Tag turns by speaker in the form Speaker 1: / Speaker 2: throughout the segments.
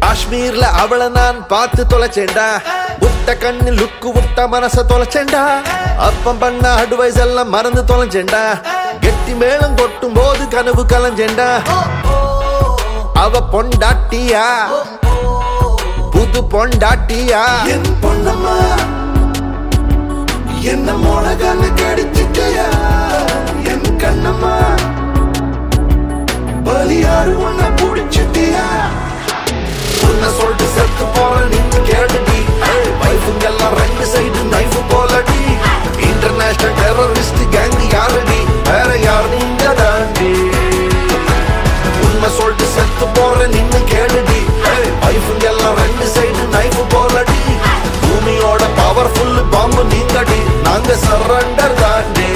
Speaker 1: காஷ்மீர்ல அவளை நான் பார்த்து தொலைச்சேன்டா புட்ட கண்ணு லுக்கு விட்ட மனச தொலைச்சேன்டா அப்பம் பண்ண அட்வைஸ் எல்லாம் மறந்து தொலைச்சேன்டா கெட்டி மேளம் கொட்டும் போது கனவு கலைஞ்சேன்டா அவ பொண்டாட்டியா புது பொண்டாட்டியா
Speaker 2: என் பொண்ணம்மா என்ன மோனகன்னு கடிச்சிட்டயா என் கண்ணம்மா பலியாடு உன்னை புடிச்சிட்டியா உன்னை சொல்லிட்டு செத்து போற நின்னு கேடுடி வைஃபுங்க எல்லாம் ரெண்டு சைடு நைஃபு போலடி இன்டர்நேஷனல் டெரரிஸ்ட் கேங் யாருடி வேற யார் நீங்க தாண்டி உண்மை சொல்லிட்டு செத்து போற நின்னு கேளுடி வைஃபுங்க எல்லாம் ரெண்டு சைடு நைஃபு போலடி பூமியோட பவர்ஃபுல் பாம்பு நீங்கடி நாங்க சரண்டர் தாண்டி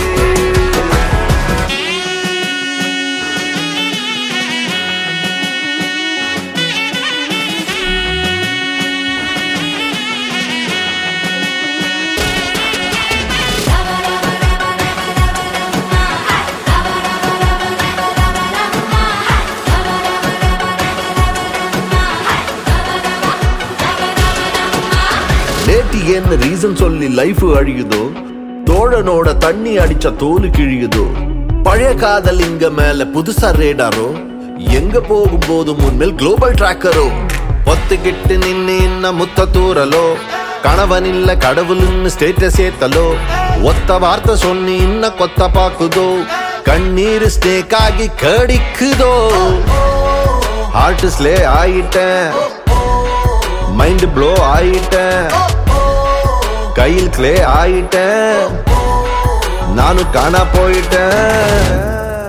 Speaker 1: லேட்டி என்ன ரீசன் சொல்லி லைஃப் அழியுதோ தோழனோட தண்ணி அடிச்ச தோலு கிழியுதோ பழைய காதல் இங்க மேல புதுசா ரேடாரோ எங்க போகும்போது முன்மேல் குளோபல் டிராக்கரோ ஒத்துக்கிட்டு நின்னு இன்ன முத்த தூரலோ கணவனில்ல கடவுள்னு ஸ்டேட்டஸ் ஏத்தலோ ஒத்த வார்த்தை சொன்னி இன்ன கொத்த பாக்குதோ கண்ணீர் ஸ்டேக் ஆகி கடிக்குதோ ஹார்ட் ஸ்லே ஆயிட்டேன் மைண்ட் ப்ளோ ஆயிட்டேன் கையில் கிளே ஆயிட்டேன் நானும் காணா போயிட்டேன்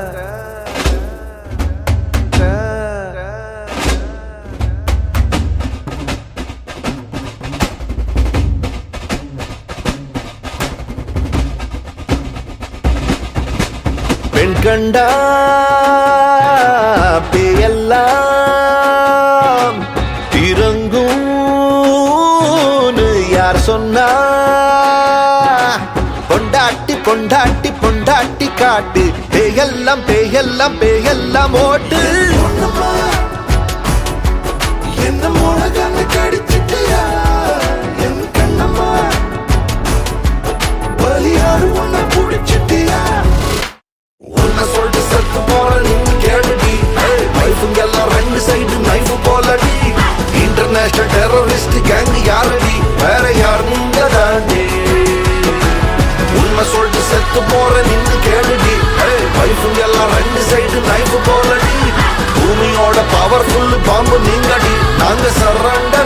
Speaker 1: பெண் கண்டா பேயெல்லாம் இறங்கும் யார் சொன்னா பொண்டாட்டி பொண்டாட்டி பொண்டாட்டி காட்டு பேயெல்லாம் பேயெல்லாம் பேயெல்லாம் ஓட்டு
Speaker 2: பொண்ணம்மா என்ன மோனகன்னு கடிச்சிட்டியா என் கண்ணம்மா பலியாடு உன்னை புடிச்சிட்டியா உன்னை சொல்லிட்டு செத்து போற நின்னு கேளுடி வைஃபுங்க எல்லாம் ரெண்டு சைடு நைஃபு போலடி இன்டர்நேஷனல் டெரரிஸ்ட் கேங் யாரடி வேற யார் நீங்க தாண்டி உண்மை சொல்லிட்டு செத்து போற நின்னு கேளுடி வைஃபுங்க எல்லாம் ரெண்டு சைடு நைஃபு போலடி பூமியோட பவர்ஃபுல் பாம்பு நீங்கடி நாங்க சரண்ட